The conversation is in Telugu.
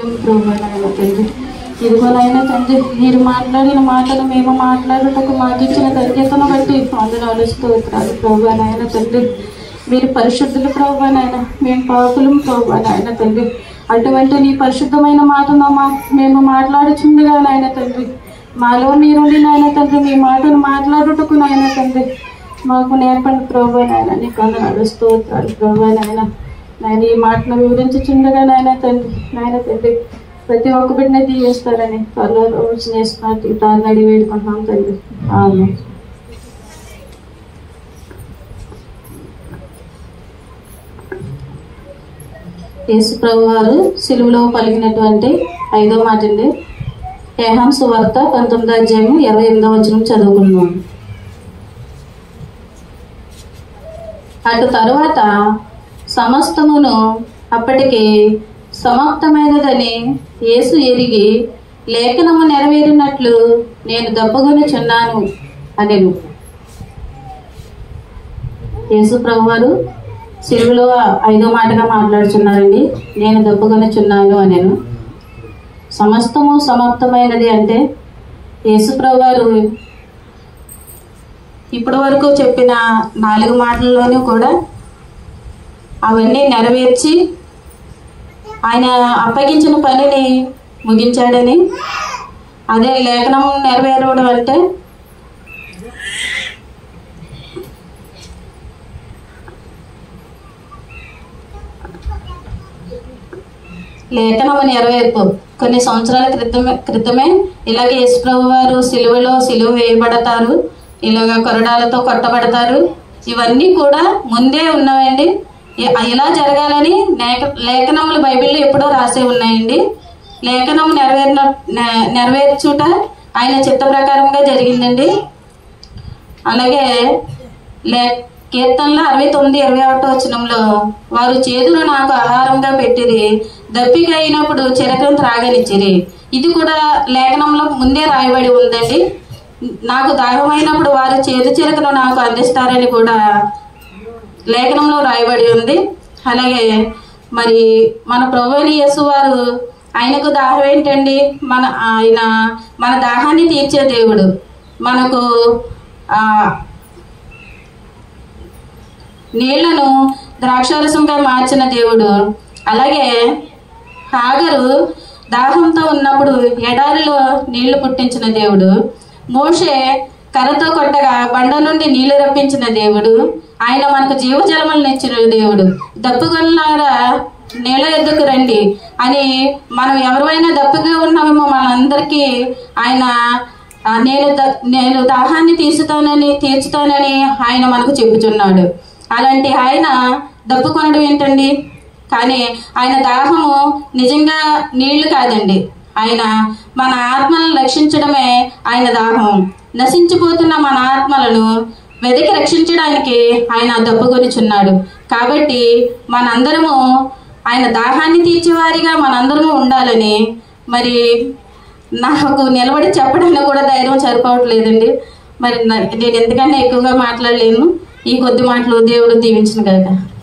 ప్రభావైనా తండ్రి ఇదిగోనైనా తండ్రి మీరు మాట్లాడిన మాటలు మేము మాట్లాడుటకు మాకు ఇచ్చిన ధన్యతను బట్టి వందనాలు స్తోత్రాలు ప్రభావైనా తండ్రి మీరు పరిశుద్ధులు ప్రభావైనా మేము పాపులు ప్రభావైనా తండ్రి అటువంటి నీ పరిశుద్ధమైన మాటను మా మేము మాట్లాడుచుండగా నాయన తండ్రి మాలో మీరుండి నాయన తండ్రి మీ మాటను మాట్లాడుటకు నాయన తండ్రి మాకు నేర్పండి ప్రభు నాయన నీకు అందరూ స్తోత్రాలు ప్రభు నాయన నాయన ఈ మాటను వివరించుచుండగా నాయన తండ్రి నాయన తండ్రి ప్రతి ఒక్క బిడ్డని తీయేస్తారని త్వరలో రోజు నేస్తున్నట్టు తాను అడిగి వేడుకుంటున్నాం తండ్రి ఆమె యేసు ప్రభు వారు సిలువలో పలికినటువంటి ఐదో మాట అండి ఏహాం సువార్త పంతొమ్మిదో అధ్యాయం ఇరవై ఎనిమిదో వచనం చదువుకున్నాం అటు తరువాత సమస్తమును అప్పటికి సమాప్తమైనదని యేసు ఎరిగి లేఖనము నెరవేరినట్లు నేను దప్పగొనుచున్నాను అనెను యేసు ప్రభువారు సిలువలో ఐదో మాటగా మాట్లాడుచున్నారండి నేను దప్పగొనుచున్నాను అనెను సమస్తము సమాప్తమైనది అంటే యేసు ప్రభువారు ఇప్పటి వరకు చెప్పిన నాలుగు మాటల్లోనూ కూడా అవన్నీ నెరవేర్చి ఆయన అప్పగించిన పనిని ముగించాడని అదే లేఖనం నెరవేరడం అంటే లేఖనము నెరవేర్పు కొన్ని సంవత్సరాల క్రితమే క్రితమే ఇలాగే యేసుప్రభు వారు సిలువలో సిలువ వేయబడతారు ఇలాగ కొరడాలతో కొట్టబడతారు ఇవన్నీ కూడా ముందే ఉన్నవండి ఇ- ఇలా జరగాలని లేఖ లేఖనములు బైబిల్లో ఎప్పుడో రాసే ఉన్నాయండి లేఖనం నెరవేరిన నె- నెరవేర్చుట ఆయన చిత్త ప్రకారంగా జరిగిందండి అలాగే లే కీర్తనలో అరవై తొమ్మిది ఇరవై ఒకటో వచనంలో వారు చేతులు నాకు ఆహారంగా పెట్టిరి దప్పిక అయినప్పుడు చిరకం త్రాగనిచ్చిరి ఇది కూడా లేఖనంలో ముందే రాయబడి ఉందండి నాకు దాహమైనప్పుడు వారు చేదు చిరకను నాకు అందిస్తారని కూడా లేఖనంలో రాయబడి ఉంది అలాగే మరి మన ప్రభుని యేసు వారు ఆయనకు దాహం ఏంటండి మన ఆయన మన దాహాన్ని తీర్చే దేవుడు మనకు ఆ నీళ్లను ద్రాక్షారసంగా మార్చిన దేవుడు అలాగే హాగరు దాహంతో ఉన్నప్పుడు ఎడారిలో నీళ్లు పుట్టించిన దేవుడు మోషే కర్రతో కొట్టగా బండ నుండి నీళ్లు రప్పించిన దేవుడు ఆయన మనకు జీవజలములను ఇచ్చిన దేవుడు దప్పుగొల్లారా నీళ్ళ ఎద్దుకు రండి అని మనం ఎవరైనా దప్పుగా ఉన్నామేమో మనందరికీ ఆయన ఆ, నేను ద- నేను దాహాన్ని తీర్చుతానని తీర్చుతానని ఆయన మనకు చెబుతున్నాడు అలాంటి ఆయన దప్పుకొనడం ఏంటండి కానీ ఆయన దాహము నిజంగా నీళ్లు కాదండి ఆయన మన ఆత్మలను రక్షించడమే ఆయన దాహం నశించిపోతున్న మన ఆత్మలను వెతికి రక్షించడానికి ఆయన దప్పుకొనిచున్నాడు కాబట్టి మనందరము ఆయన దాహాన్ని తీర్చేవారిగా మనందరము ఉండాలని మరి నాకు నిలబడి చెప్పడానికి కూడా ధైర్యం సరిపోవట్లేదండి మరి నా- నేను ఎందుకన్నా ఎక్కువగా మాట్లాడలేను ఈ కొద్ది మాటలు దేవుడు దీవించిన కదా